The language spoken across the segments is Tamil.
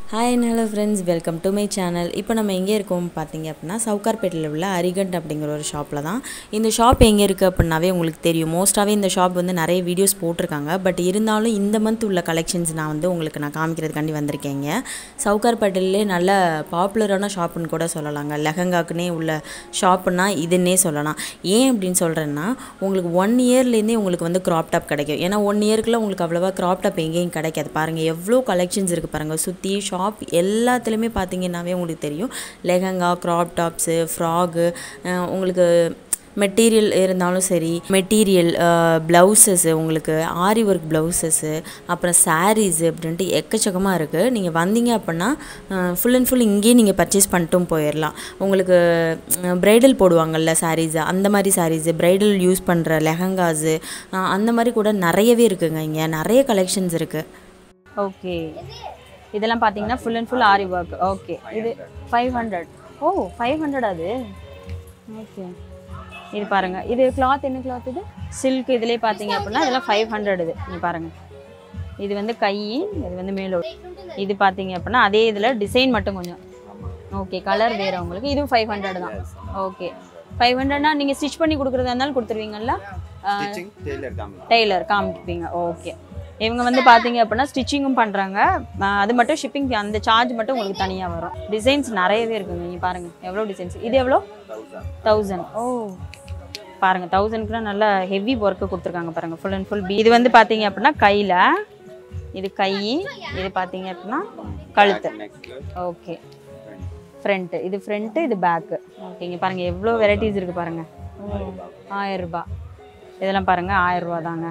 Hi hello friends welcome to my channel இப்போ நம்ம எங்கே இருக்கோம் பார்த்தீங்க அப்படின்னா சவுகார்பேட்டில் உள்ள அரிகண்ட் அப்படிங்கிற ஒரு ஷாப்பில் தான் இந்த ஷாப் எங்கே இருக்குது அப்படின்னாவே உங்களுக்கு தெரியும் மோஸ்ட்டாகவே இந்த ஷாப் வந்து நிறைய வீடியோஸ் போட்டிருக்காங்க பட் இருந்தாலும் இந்த மந்த் உள்ள கலெக்ஷன்ஸ் நான் வந்து உங்களுக்கு நான் காமிக்கிறதுக்காண்டி வந்திருக்கேங்க சவுகார்பேட்டிலே நல்ல பாப்புலரான ஷாப்புன்னு கூட சொல்லலாங்க லெஹங்காக்குனே உள்ள ஷாப்புன்னா இதுன்னே சொல்லலாம் ஏன் அப்படின்னு சொல்கிறேன்னா உங்களுக்கு ஒன் இயர்லேருந்தே உங்களுக்கு வந்து க்ராப் டாப் கிடைக்கும் ஏன்னா ஒன் இயர்க்குள்ள உங்களுக்கு அவ்வளோவா க்ராப் டாப் எங்கேயும் கிடைக்காது பாருங்கள் எவ்வளோ கலெக்ஷன்ஸ் இருக்குது பாருங்கள் சுற்றி ஷாப் எல்லாத்துலேயுமே பார்த்தீங்கன்னாவே உங்களுக்கு தெரியும் லெஹங்கா க்ராப் டாப்ஸு ஃப்ராகு உங்களுக்கு மெட்டீரியல் இருந்தாலும் சரி மெட்டீரியல் ப்ளவுசஸ்ஸு உங்களுக்கு ஆரி ஒர்க் ப்ளவுசஸ்ஸு அப்புறம் சாரீஸு அப்படின்ட்டு எக்கச்சக்கமாக இருக்குது நீங்கள் வந்தீங்க அப்படின்னா ஃபுல் அண்ட் ஃபுல் இங்கேயே நீங்கள் பர்ச்சேஸ் பண்ணிட்டும் போயிடலாம் உங்களுக்கு ப்ரைடல் போடுவாங்கல்ல சாரீஸு அந்த மாதிரி சாரீஸு ப்ரைடல் யூஸ் பண்ணுற லெஹங்காஸு அந்த மாதிரி கூட நிறையவே இருக்குங்க இங்கே நிறைய கலெக்ஷன்ஸ் இருக்குது ஓகே இதெல்லாம் பார்த்தீங்கன்னா full and full aari work okay இது five hundred oh five hundred அது ஓகே இது பாருங்க இது கிளாத் என்ன கிளாத் இது சில்க் இதுலேயே பார்த்தீங்க அப்படின்னா இதெல்லாம் ஃபைவ் ஹண்ட்ரட் இது நீ பாருங்க இது வந்து கை இது வந்து மேலோடு இது பார்த்தீங்க அப்படின்னா அதே இதில் டிசைன் மட்டும் கொஞ்சம் ஓகே கலர் வேறு உங்களுக்கு இதுவும் ஃபைவ் ஹண்ட்ரட் தான் ஓகே ஃபைவ் ஹண்ட்ரட்னா நீங்கள் ஸ்டிச் பண்ணி கொடுக்குறதா இருந்தாலும் கொடுத்துருவீங்கல்ல ஸ்டிச்சிங் டெய்லர் காமி டெய்லர் காமிப்பீங்க ஓகே இவங்க வந்து பார்த்தீங்க அப்படின்னா ஸ்டிச்சிங்கும் பண்ணுறாங்க அது மட்டும் ஷிப்பிங் அந்த சார்ஜ் மட்டும் உங்களுக்கு தனியாக வரும் டிசைன்ஸ் நிறையவே இருக்குங்க நீங்கள் பாருங்கள் எவ்வளோ டிசைன்ஸ் இது எவ்வளோ தௌசண்ட் ஓ பாருங்கள் தௌசண்ட்க்குலாம் நல்லா ஹெவி ஒர்க்கு கொடுத்துருக்காங்க பாருங்கள் ஃபுல் அண்ட் ஃபுல் பி இது வந்து பார்த்தீங்க அப்படின்னா கையில் இது கை இது பார்த்தீங்க அப்படின்னா கழுத்து நெக்ஸ்ட் ஓகே ஃப்ரண்ட்டு இது ஃப்ரண்ட்டு இது பேக்கு ஓகேங்க பாருங்கள் எவ்வளோ வெரைட்டிஸ் இருக்குது பாருங்கள் ஆயிரம் ரூபாய் இதெல்லாம் பாருங்கள் ஆயிரம் ரூபா தாங்க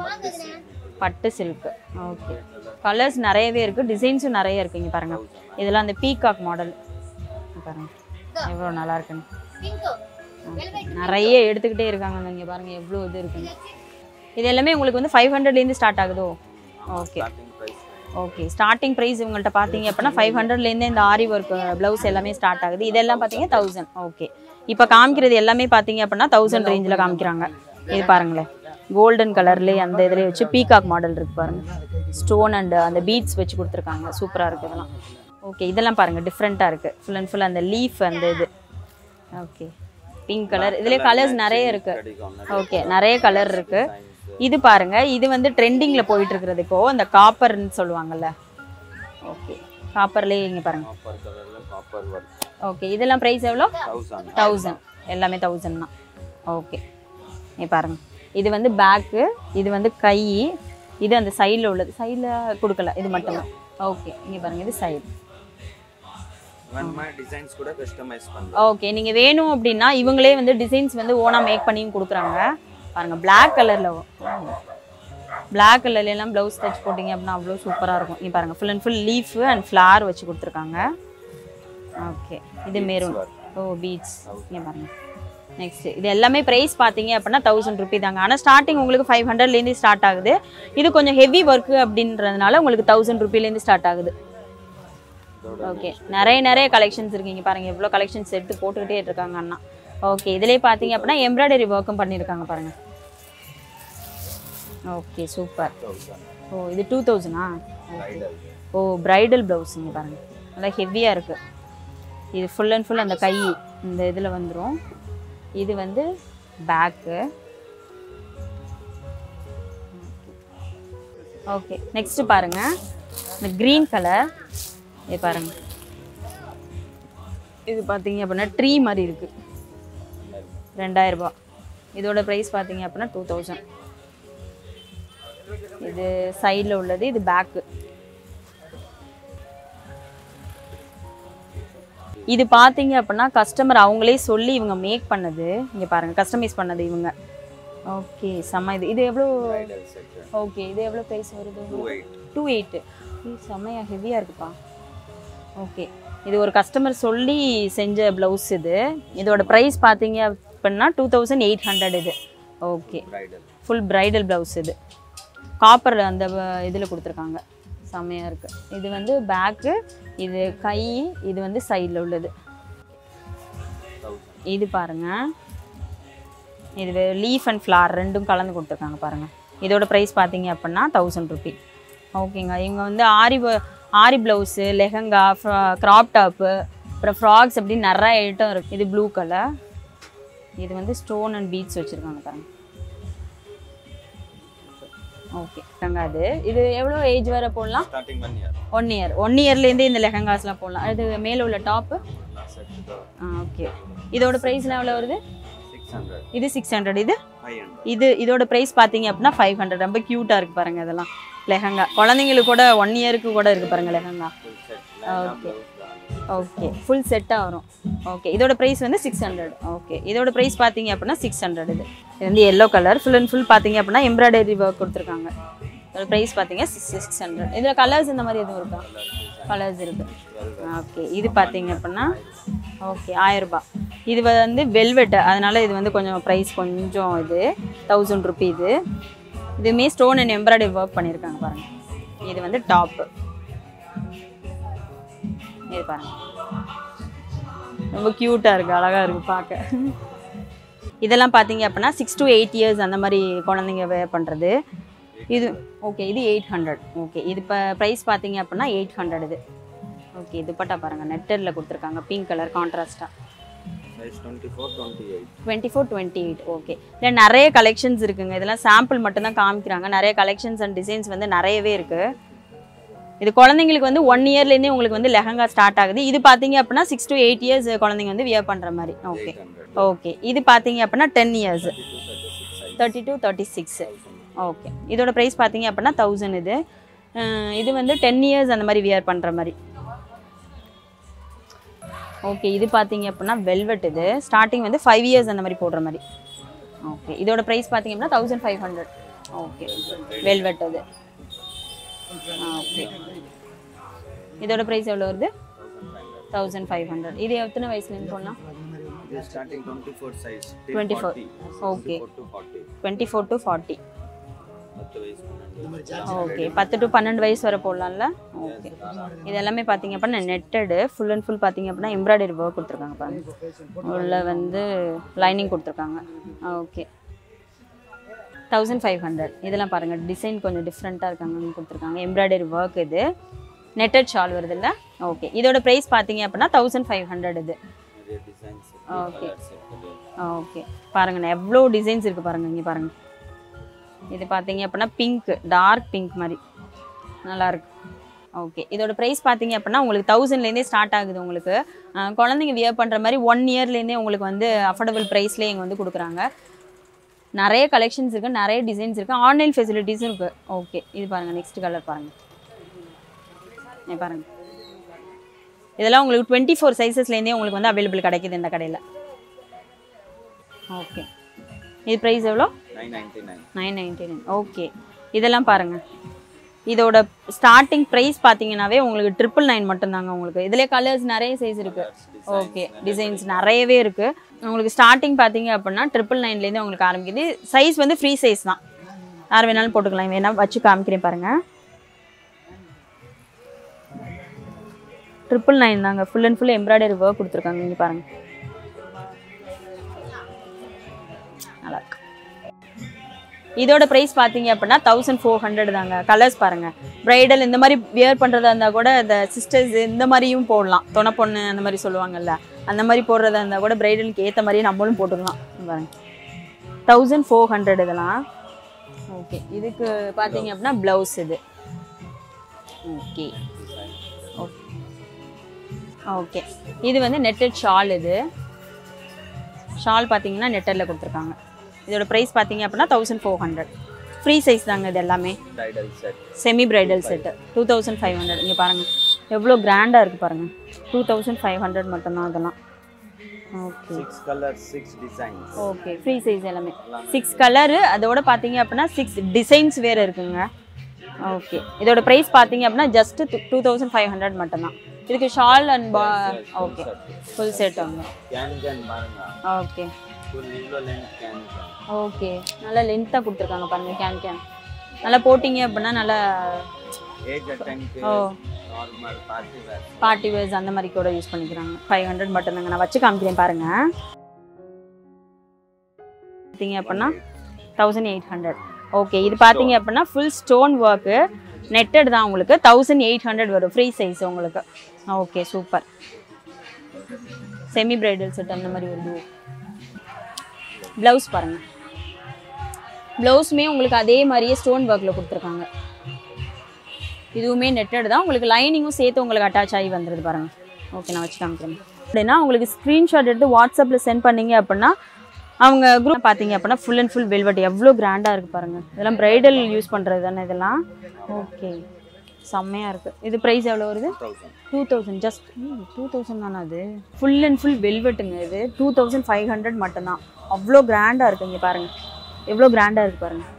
பட்டு சில்க்கு ஓகே கலர்ஸ் நிறையவே இருக்குது டிசைன்ஸும் நிறைய இருக்குங்க பாருங்கள் இதெல்லாம் அந்த பீகாக் மாடல் பாருங்கள் எவ்வளோ நல்லா இருக்குன்னு Okay. நிறைய எடுத்துக்கிட்டே இருக்காங்க இங்கே பாருங்கள் எவ்வளோ இது இருக்குன்னு இது எல்லாமே உங்களுக்கு வந்து ஃபைவ் ஹண்ட்ரட்லேருந்து ஸ்டார்ட் ஆகுதோ okay starting price okay starting price இவங்கள்ட்ட பார்த்தீங்க அப்படின்னா ஃபைவ் ஹண்ட்ரட்லேருந்து இந்த ஆரி ஒர்க் ப்ளவுஸ் எல்லாமே ஸ்டார்ட் ஆகுது இதெல்லாம் பார்த்தீங்க தௌசண்ட் ஓகே இப்போ காமிக்கிறது எல்லாமே பார்த்தீங்க அப்படின்னா தௌசண்ட் ரேஞ்சில் காமிக்கிறாங்க இது பாருங்களேன் கோல்டன் கலர்லேயே அந்த இதுலேயே வச்சு பீகாக் மாடல் இருக்கு பாருங்க ஸ்டோன் அண்ட் அந்த பீட்ஸ் வச்சு கொடுத்துருக்காங்க சூப்பராக இருக்குது இதெல்லாம் ஓகே இதெல்லாம் பாருங்கள் டிஃப்ரெண்ட்டாக இருக்குது ஃபுல் அண்ட் ஃபுல் அந்த லீஃப் அந்த இது ஓகே பிங்க் கலர் இதுலேயே கலர்ஸ் நிறைய இருக்குது கிடைக்கும் ஓகே நிறைய கலர் இருக்கு இது பாருங்க இது வந்து ட்ரெண்டிங்ல போயிட்டு இருக்கிறது இப்போ இந்த காப்பர்னு சொல்லுவாங்கல்ல ஓகே காப்பர்லேயே இங்க பாருங்க காப்பர் கலர்ல காப்பர் ஒர்க் ஓகே இதெல்லாம் ப்ரைஸ் எவ்வளோ தௌசண்ட் தௌசண்ட் எல்லாமே தௌசண்ட் தான் ஓகே நீ பாருங்க இது வந்து பேக்கு இது வந்து கை இது அந்த சைடில் உள்ளது சைடில் கொடுக்கல இது மட்டும்தான் ஓகே இங்கே பாருங்க இது சைடு ஒன் மாதிரி டிசைன்ஸ் கூட கஸ்டமைஸ் பண்றோம் ஓகே நீங்கள் வேணும் அப்படின்னா இவங்களே வந்து டிசைன்ஸ் வந்து ஓனாக மேக் பண்ணியும் கொடுக்குறாங்க பாருங்கள் Black கலரில் Black கலர்ல எல்லாம் ப்ளவுஸ் தச்சு போட்டிங்க அப்படின்னா அவ்வளோ சூப்பராக இருக்கும் நீ பாருங்கள் full and full leaf and flower வச்சு கொடுத்துருக்காங்க ஓகே இது மெரூன் ஓ பீச் இங்கே பாருங்கள் நெக்ஸ்ட் இது எல்லாமே ப்ரைஸ் பார்த்தீங்க அப்படின்னா தௌசண்ட் ருபி தாங்க ஆனால் ஸ்டார்டிங் உங்களுக்கு ஃபைவ் ஹண்ட்ரட்லேருந்து ஸ்டார்ட் ஆகுது இது கொஞ்சம் ஹெவி ஒர்க்கு அப்படின்றதுனால உங்களுக்கு தௌசண்ட் ருபிலேருந்து ஸ்டார்ட் ஆகுது ஓகே நிறைய நிறைய கலெக்ஷன்ஸ் இருக்கீங்க பாருங்க எவ்வளோ கலெக்ஷன்ஸ் எடுத்து போட்டுக்கிட்டே இருக்காங்க அண்ணா ஓகே இதுலேயே பார்த்தீங்க அப்படின்னா எம்ப்ராய்டரி ஒர்க்கும் பண்ணியிருக்காங்க பாருங்க ஓகே சூப்பர் ஓ இது டூ தௌசண்டா ஓ பிரைடல் ப்ளவுஸுங்க பாருங்க நல்லா ஹெவியாக இருக்குது இது ஃபுல் அண்ட் ஃபுல் அந்த கை இந்த இதில் வந்துடும் இது வந்து பேக்கு ஓகே நெக்ஸ்ட் பாருங்க இந்த க்ரீன் கலர் இது பாருங்க இது பார்த்தீங்க அப்படின்னா ட்ரீ மாதிரி இருக்கு ரெண்டாயிரம் ரூபாய் இதோட ப்ரைஸ் பார்த்தீங்க அப்படின்னா டூ தௌசண்ட் இது சைடில் உள்ளது இது பேக்கு இது பார்த்தீங்க அப்படின்னா கஸ்டமர் அவங்களே சொல்லி இவங்க மேக் பண்ணது இங்கே பாருங்க கஸ்டமைஸ் பண்ணது இவங்க ஓகே செம்ம இது இது எவ்வளோ ஓகே இது எவ்வளோ ப்ரைஸ் வருது டூ எயிட் டூ எயிட்டு செம்மையா ஹெவியாக இருக்குப்பா ஓகே இது ஒரு கஸ்டமர் சொல்லி செஞ்ச ப்ளவுஸ் இது இதோட ப்ரைஸ் பார்த்தீங்க அப்படின்னா டூ தௌசண்ட் எயிட் ஹண்ட்ரட் இது okay bridal full bridal blouse இது காப்பர் அந்த இதில் கொடுத்துருக்காங்க செம்மையாக இருக்குது இது வந்து பேக்கு இது கை இது வந்து சைடில் உள்ளது தௌசண்ட் இது பாருங்க இது லீஃப் அண்ட் ஃப்ளார் ரெண்டும் கலந்து கொடுத்துருக்காங்க பாருங்க இதோட ப்ரைஸ் பார்த்தீங்க அப்படின்னா தௌசண்ட் ருபி ஓகேங்க இவங்க வந்து aari aari blouse lehenga crop top அப்புறம் ஃப்ராக்ஸ் அப்படின்னு நிறைய ஐட்டம் இருக்குது இது ப்ளூ கலர் இது வந்து ஸ்டோன் அண்ட் பீட்ஸ் வச்சுருக்காங்க பாருங்க ஓகே லெஹங்கா அது இது எவ்வளோ ஏஜ் வரை போடலாம் starting one year one year one இயர்லேருந்தே இந்த லெஹங்காஸ்லாம் போடலாம் இது மேலே உள்ள டாப்பு ஓகே இதோட ப்ரைஸ்லாம் எவ்வளோ வருது சிக்ஸ் ஹண்ட்ரட் இது சிக்ஸ் ஹண்ட்ரட் இது ஃபைவ் ஹண்ட்ரட் இது இதோட ப்ரைஸ் பார்த்தீங்க அப்படின்னா ஃபைவ் ஹண்ட்ரட் ரொம்ப க்யூட்டாக இருக்குது பாருங்கள் இதெல்லாம் லெஹங்கா குழந்தைங்களுக்கு கூட ஒன் இயருக்கு கூட இருக்குது பாருங்கள் lehenga full set Okay. Okay full செட்டாக வரும் ஓகே இதோட ப்ரைஸ் வந்து சிக்ஸ் ஹண்ட்ரட் ஓகே இதோட ப்ரைஸ் பார்த்தீங்க அப்படின்னா சிக்ஸ் ஹண்ட்ரட் இது இது வந்து yellow colour full and full பார்த்தீங்க அப்படின்னா எம்ப்ராய்டரி ஒர்க் கொடுத்துருக்காங்க இதோட ப்ரைஸ் பார்த்தீங்க சிக்ஸ் சிக்ஸ் ஹண்ட்ரட் இதில் கலர்ஸ் இந்த மாதிரி எதுவும் இருக்கா கலர்ஸ் இருக்கு ஓகே இது பார்த்தீங்க அப்படின்னா ஓகே ஆயிரரூபா இது வந்து வெல்வெட் அதனால இது வந்து கொஞ்சம் ப்ரைஸ் கொஞ்சம் இது தௌசண்ட் ருபி இது இதுவுமே ஸ்டோன் அண்ட் எம்ப்ராய்டரி ஒர்க் பண்ணியிருக்காங்க பாருங்கள் இது வந்து டாப்பு இது பாருங்க ரொம்ப க்யூட்டாக இருக்குது அழகாக இருக்குது பார்க்க இதெல்லாம் பார்த்தீங்க அப்படின்னா சிக்ஸ் to எயிட் இயர்ஸ் அந்த மாதிரி குழந்தைங்க வேர் பண்ணுறது இது ஓகே இது எயிட் ஹண்ட்ரட் ஓகே இது இப்போ ப்ரைஸ் பார்த்தீங்க அப்படின்னா எயிட் ஹண்ட்ரட் இது ஓகே துப்பட்டா பாருங்கள் நெட்டரில் கொடுத்துருக்காங்க பிங்க் கலர் கான்ட்ராஸ்ட்டாக size twenty four twenty eight twenty four twenty eight okay இல்லை நிறைய கலெக்ஷன்ஸ் இருக்குங்க இதெல்லாம் சாம்பிள் மட்டும்தான் காமிக்கிறாங்க நிறைய கலெக்ஷன்ஸ் அண்ட் டிசைன்ஸ் வந்து நிறையவே இருக்குது இது குழந்தைங்களுக்கு வந்து ஒன் இயர்லேருந்தே உங்களுக்கு வந்து லெஹங்கா ஸ்டார்ட் ஆகுது இது பார்த்தீங்க அப்படின்னா சிக்ஸ் to எயிட் இயர்ஸ் குழந்தைங்க வந்து வியர் பண்ணுற மாதிரி ஓகே எயிட் ஹண்ட்ரட் ஓகே இது பார்த்தீங்க அப்படின்னா ten years thirty two thirty six thirty two thirty six okay இதோட ப்ரைஸ் பார்த்தீங்க அப்படின்னா தௌசண்ட் இது அஹ் இது வந்து டென் இயர்ஸ் அந்த மாதிரி வியர் பண்ணுற மாதிரி ஓகே இது பார்த்தீங்க அப்படின்னா வெல்வெட் இது ஸ்டார்டிங் வந்து ஃபைவ் இயர்ஸ் அந்த மாதிரி போடுற மாதிரி ஓகே இதோட ப்ரைஸ் பார்த்தீங்க அப்படின்னா thousand five hundred okay velvet அது ஓகே இதோட ப்ரைஸ் எவ்வளோ வருது தௌசண்ட் ஃபைவ் ஹண்ட்ரட் இது எத்தனை வயசுலேருந்து போடலாம் இது starting twenty four size 24. Okay. To forty twenty four to forty பத்து வயசு பன்னெண்டு ஓகே பத்து டு பன்னெண்டு வயசு வரை போடலாம்ல ஓகே இது எல்லாமே பார்த்தீங்க அப்படின்னா நெட்டடு ஃபுல் அண்ட் ஃபுல் பார்த்தீங்க அப்படின்னா எம்ப்ராய்டரி ஒர்க் கொடுத்துருக்காங்க பாருங்க உள்ள வந்து லைனிங் கொடுத்துருக்காங்க ஓகே தௌசண்ட் ஃபைவ் ஹண்ட்ரட் இதெல்லாம் பாருங்கள் டிசைன் கொஞ்சம் டிஃப்ரெண்ட்டாக இருக்காங்க கொடுத்துருக்காங்க எம்ப்ராய்டரி ஒர்க் இது நெட்டட் ஷால் வருது இல்லை ஓகே இதோட ப்ரைஸ் பார்த்தீங்க அப்படின்னா தௌசண்ட் ஃபைவ் ஹண்ட்ரட் இது நிறைய டிசைன்ஸ் Okay. ஓகே பாருங்கண்ணா எவ்வளோ டிசைன்ஸ் இருக்குது பாருங்கள் இங்கே பாருங்கள் இது பார்த்தீங்க அப்படின்னா பிங்க் டார்க் பிங்க் மாதிரி நல்லா இருக்கு ஓகே இதோட ப்ரைஸ் பார்த்தீங்க அப்படின்னா உங்களுக்கு தௌசண்ட்லேருந்தே ஸ்டார்ட் ஆகுது உங்களுக்கு அஹ் குழந்தைங்க வியர் பண்ணுற மாதிரி ஒன் இயர்லேருந்தே உங்களுக்கு வந்து அஃபோர்டபுள் ப்ரைஸ்லேயே இங்கே வந்து கொடுக்குறாங்க நிறைய கலெக்ஷன்ஸ் இருக்குது நிறைய டிசைன்ஸ் இருக்குது ஆன்லைன் ஃபெசிலிட்டிஸும் இருக்குது ஓகே இது பாருங்கள் நெக்ஸ்ட் கலர் பாருங்கள் இது பாருங்கள் இதெல்லாம் உங்களுக்கு டுவெண்ட்டி ஃபோர் சைஸஸ்லேருந்தே உங்களுக்கு வந்து அவைலபிள் கிடைக்குது இந்த கடையில் ஓகே இது ப்ரைஸ் எவ்வளோ nine ninety nine nine ninety nine okay இதெல்லாம் பாருங்கள் இதோட ஸ்டார்டிங் ப்ரைஸ் பார்த்தீங்கன்னாவே உங்களுக்கு ட்ரிபிள் நைன் மட்டும்தாங்க உங்களுக்கு இதுலேயே கலர்ஸ் நிறைய சைஸ் இருக்குது ஓகே டிசைன்ஸ் நிறையவே இருக்குது உங்களுக்கு ஸ்டார்டிங் பார்த்தீங்க அப்படின்னா ட்ரிபிள் நைன்லேருந்து உங்களுக்கு ஆரம்பிக்குது சைஸ் வந்து ஃப்ரீ சைஸ் தான் யார் வேணாலும் போட்டுக்கலாம் வேணா வச்சு காமிக்கிறேன் பாருங்கள் ட்ரிபிள் நைன் தாங்க full and full embroidery work கொடுத்துருக்காங்க இங்கே பாருங்கள் நல்லா இருக்கு இதோட ப்ரைஸ் பார்த்தீங்க அப்படின்னா தௌசண்ட் ஃபோர் ஹண்ட்ரட் தாங்க கலர்ஸ் பாருங்கள் ப்ரைடல் இந்த மாதிரி வியர் பண்ணுறதா இருந்தால் கூட இந்த சிஸ்டர்ஸ் இந்த மாதிரியும் போடலாம் துணை பொண்ணு அந்த மாதிரி சொல்லுவாங்கல்ல அந்த மாதிரி போடுறதா இருந்தால் கூட ப்ரைடலுக்கு ஏற்ற மாதிரி நம்மளும் போட்டுக்கலாம் இங்க பாருங்க தௌசண்ட் ஃபோர் ஹண்ட்ரட் இதெல்லாம் ஓகே இதுக்கு பார்த்தீங்க அப்படின்னா ப்ளவுஸ் இது ஓகே ஓகே இது வந்து நெட்டட் ஷால் இது ஷால் பார்த்தீங்கன்னா நெட்டரில் கொடுத்துருக்காங்க இதோட ப்ரைஸ் பார்த்தீங்க அப்படின்னா thousand four hundred free size தாங்க இது எல்லாமே bridal set semi bridal set two thousand five hundred இங்கே பாருங்கள் எவ்வளோ கிராண்டாக இருக்குது பாருங்கள் டூ தௌசண்ட் ஃபைவ் ஹண்ட்ரட் மட்டும்தான் அதெல்லாம் okay six colour six designs okay free size எல்லாமே சிக்ஸ் கலரு அதோட பார்த்தீங்க அப்படின்னா சிக்ஸ் டிசைன்ஸ் வேறு இருக்குங்க ஓகே இதோட ப்ரைஸ் பார்த்தீங்க அப்படின்னா just two thousand five hundred மட்டும்தான் இதுக்கு ஷால் அண்ட் பா ஓகே ஃபுல் செட் வாங்க கேன் கேன் பாருங்க ஓகே ஃபுல் இவ்வளோ லென்த் கேன் கேன் ஓகே நல்லா லென்த்தாக கொடுத்துருக்காங்க பாருங்க கேன் கேன் நல்லா போட்டிங்க அப்படின்னா நல்லா ஏஜ் டென்க்கு ஓ normal party wear party wears அந்த மாதிரி கூட யூஸ் பண்ணிக்கிறாங்க ஃபைவ் ஹண்ட்ரட் மட்டும்தாங்க நான் வச்சு காமிக்கிறேன் பாருங்க பார்த்தீங்க அப்படின்னா தௌசண்ட் எயிட் ஹண்ட்ரட் ஓகே இது பார்த்தீங்க அப்படின்னா ஃபுல் ஸ்டோன் ஒர்க்கு நெட்டட் தான் உங்களுக்கு தௌசண்ட் எயிட் ஹண்ட்ரட் வரும் ஃப்ரீ சைஸ் உங்களுக்கு okay super semi bridal set அந்த மாதிரி வருது ப்ளவுஸ் பாருங்கள் ப்ளவுஸுமே உங்களுக்கு அதே மாதிரியே ஸ்டோன் ஒர்க்கில் கொடுத்துருக்காங்க இதுவுமே நெட்டட் தான் உங்களுக்கு லைனிங்கும் சேர்த்து உங்களுக்கு அட்டாச் ஆகி வந்துடுது பாருங்கள் ஓகே நான் வச்சு காமிக்கிறேன் அப்படின்னா உங்களுக்கு ஸ்க்ரீன்ஷாட் எடுத்து வாட்ஸ்அப்பில் சென்ட் பண்ணீங்க அப்படின்னா அவங்க குரூப் பார்த்தீங்க அப்படின்னா ஃபுல் அண்ட் ஃபுல் வெல்வெட் எவ்வளோ கிராண்டாக இருக்குது பாருங்கள் இதெல்லாம் ப்ரைடல் யூஸ் பண்ணுறது தானே இதெல்லாம் ஓகே செம்மையாக இருக்குது இது ப்ரைஸ் எவ்வளோ வருது two thousand just two thousand தானே அது ஃபுல் அண்ட் ஃபுல் வெல்வெட்டுங்க இது டூ தௌசண்ட் ஃபைவ் ஹண்ட்ரட் மட்டும்தான் அவ்வளோ கிராண்டாக இருக்குது இங்கே பாருங்கள் எவ்வளோ கிராண்டாக இருக்குது பாருங்கள்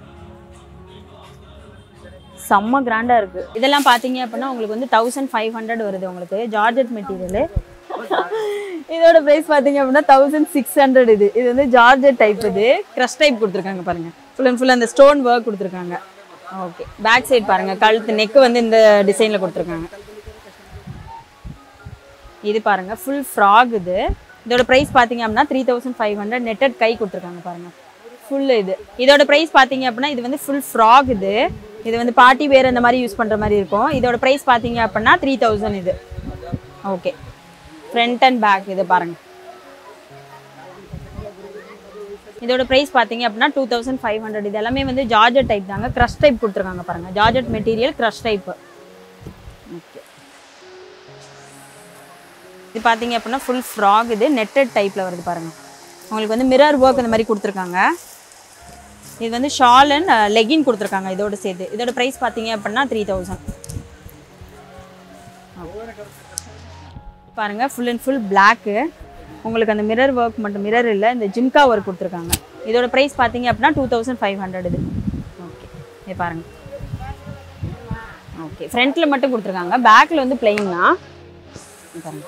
செம்ம கிராண்டாக இருக்குது இதெல்லாம் பார்த்தீங்க அப்படின்னா உங்களுக்கு வந்து தௌசண்ட் ஃபைவ் ஹண்ட்ரட் வருது உங்களுக்கு ஜார்ஜெட் மெட்டீரியலு இதோட ப்ரைஸ் பார்த்தீங்க அப்படின்னா தௌசண்ட் சிக்ஸ் ஹண்ட்ரட் இது இது வந்து ஜார்ஜெட் டைப் இது க்ரஷ் டைப் கொடுத்துருக்காங்க பாருங்கள் ஃபுல் அண்ட் ஃபுல் அந்த ஸ்டோன் ஒர்க் கொடுத்துருக்காங்க ஓகே பேக் சைடு பாருங்கள் கழுத்து நெக்கு வந்து இந்த டிசைனில் கொடுத்துருக்காங்க இது பாருங்க ஃபுல் ஃப்ராக் இது இதோட ப்ரைஸ் பார்த்தீங்க அப்படின்னா three thousand five hundred netted கை கொடுத்துருக்காங்க பாருங்க ஃபுல் இது இதோட ப்ரைஸ் பார்த்தீங்க அப்படின்னா இது வந்து ஃபுல் ஃப்ராக் இது இது வந்து பார்ட்டி வேர் அந்த மாதிரி யூஸ் பண்ணுற மாதிரி இருக்கும் இதோட ப்ரைஸ் பார்த்தீங்க அப்படின்னா த்ரீ தௌசண்ட் இது ஓகே ஃப்ரண்ட் அண்ட் பேக் இது பாருங்க இதோட ப்ரைஸ் பார்த்தீங்க அப்படின்னா டூ தௌசண்ட் ஃபைவ் ஹண்ட்ரட் இது எல்லாமே வந்து ஜார்ஜெட் டைப் தாங்க க்ரஷ் டைப் கொடுத்துருக்காங்க பாருங்க georgette material crush type okay இது பார்த்தீங்க அப்படின்னா ஃபுல் ஃப்ராக் இது நெட்டட் டைப்பில் வருது பாருங்கள் உங்களுக்கு வந்து மிரர் ஒர்க் இந்த மாதிரி கொடுத்துருக்காங்க இது வந்து ஷால் அண்ட் லெகின் கொடுத்துருக்காங்க இதோட சேர்த்து இதோட ப்ரைஸ் பார்த்தீங்க அப்படின்னா த்ரீ தௌசண்ட் பாருங்கள் ஃபுல் அண்ட் ஃபுல் பிளாக்கு உங்களுக்கு அந்த மிரர் ஒர்க் மட்டும் மிரர் இல்லை இந்த ஜிம்கா ஒர்க் கொடுத்துருக்காங்க இதோட ப்ரைஸ் பார்த்தீங்க அப்படின்னா டூ தௌசண்ட் ஃபைவ் ஹண்ட்ரட் இது ஓகே இது பாருங்கள் ஓகே ஃப்ரண்ட்டில் மட்டும் கொடுத்துருக்காங்க பேக்கில் வந்து பிளெயின்னா பாருங்க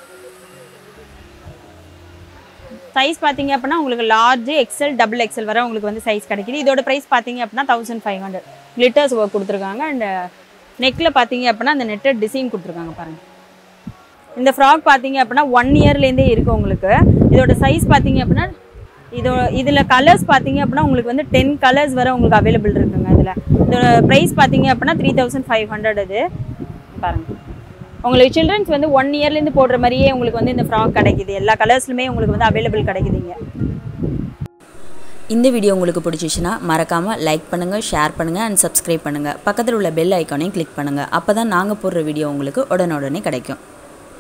சைஸ் பார்த்தீங்க அப்படின்னா உங்களுக்கு லார்ஜ் எக்ஸல் டபுள் எக்ஸல் வரை உங்களுக்கு வந்து சைஸ் கிடைக்குது இதோட ப்ரைஸ் பார்த்தீங்க அப்படின்னா thousand five hundred glitters work கொடுத்துருக்காங்க அண்ட் நெக்கில் பார்த்தீங்க அப்படின்னா அந்த நெட்டட் டிசைன் கொடுத்துருக்காங்க பாருங்கள் இந்த ஃப்ராக் பார்த்தீங்க அப்படின்னா ஒன் இயர்லேருந்தே இருக்குது உங்களுக்கு இதோட சைஸ் பார்த்தீங்க அப்படின்னா இதோ இதில் கலர்ஸ் பார்த்தீங்க அப்படின்னா உங்களுக்கு வந்து டென் கலர்ஸ் வரை உங்களுக்கு அவைலபிள் இருக்குங்க இதில் இதோட ப்ரைஸ் பார்த்தீங்க அப்படின்னா த்ரீ தௌசண்ட் ஃபைவ் ஹண்ட்ரட் இது பாருங்கள் உங்களுக்கு சில்ட்ரன்ஸ் வந்து ஒன் இயர்லேருந்து போடுற மாதிரியே உங்களுக்கு வந்து இந்த ஃப்ராக் கிடைக்குது எல்லா கலர்ஸ்லுமே உங்களுக்கு வந்து அவைலபிள் கிடைக்குதுங்க இந்த வீடியோ உங்களுக்கு பிடிச்சிச்சுன்னா மறக்காமல் லைக் பண்ணுங்கள் ஷேர் பண்ணுங்கள் அண்ட் சப்ஸ்கிரைப் பண்ணுங்கள் பக்கத்தில் உள்ள பெல் ஐக்கானையும் கிளிக் பண்ணுங்கள் அப்போ தான் நாங்கள் போடுற வீடியோ உங்களுக்கு உடனுடனே கிடைக்கும்